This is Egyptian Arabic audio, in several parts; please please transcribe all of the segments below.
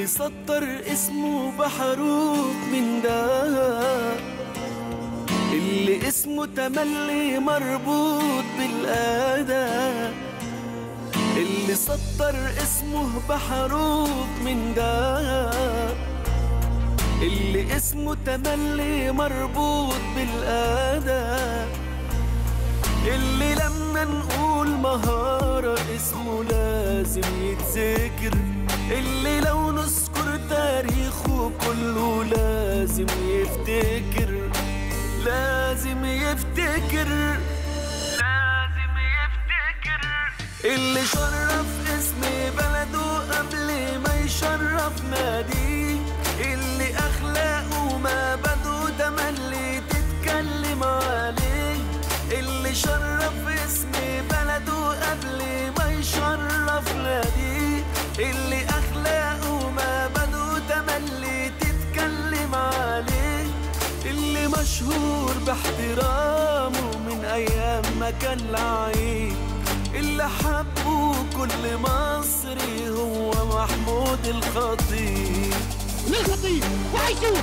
اللي سطر اسمه بحروف من دهب اللي اسمه تملي مربوط بالأدب اللي سطر اسمه بحروف من دهب اللي اسمه تملي مربوط بالأدب اللي لما نقول مهارة اسمه لازم يتذكر اللي لو نذكر تاريخه كله لازم يفتكر لازم يفتكر لازم يفتكر اللي شرف اسم بلده قبل ما يشرف ناديه اللي اخلاقه ما بده تملي تتكلم عليه اللي شرف اسم بلده قبل ما يشرف ناديه اللي اخلاقه ما بده تملي تتكلم عليه اللي مشهور باحترامه من ايام ما كان لعيب اللي حبه كل مصري هو محمود الخطيب مين خطيب؟ وعيشو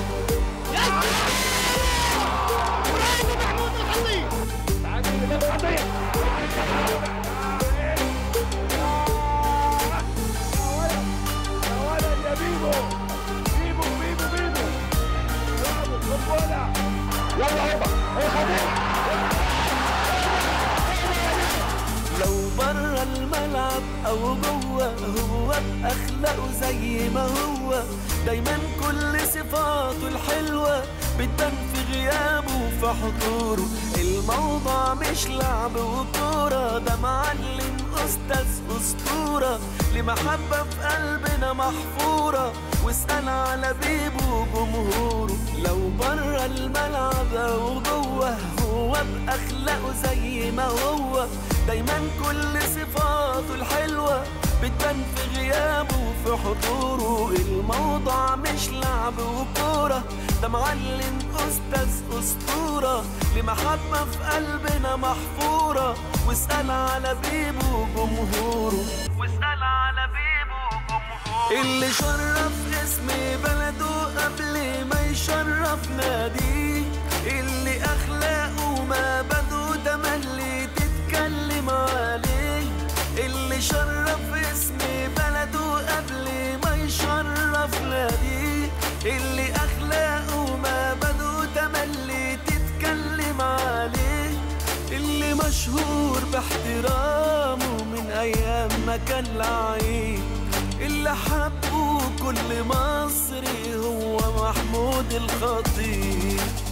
ورائد محمود الخطيب لو برا الملعب او جوه هو باخلاقه زي ما هو دايما كل صفاته الحلوه بتبان في غيابه وفي حضوره الموضوع مش لعب وكوره ده معلم استاذ اسطوره لمحبه في قلبنا محفوره واسال على بيبو وجمهوره لو برا الملعب او جوه هو باخلاقه زي ما هو دايما كل صفاته الحلوة بتبان في غيابه وفي حضوره الموضوع مش لعب وكورة ده معلم أستاذ أسطورة لمحبة في قلبنا محفورة واسأل على بيبو وجمهوره واسأل على بيبو وجمهوره اللي شرف اسم بلده قبل ما يشرف ناديه اللي أخلاقه ما بده تملي تتكلم عليه اللي شرف اسم بلده قبل ما يشرف ناديه اللي أخلاقه ما بده تملي تتكلم عليه اللي مشهور باحترامه من أيام ما كان لعيب اللي حبه كل مصري هو محمود الخطيب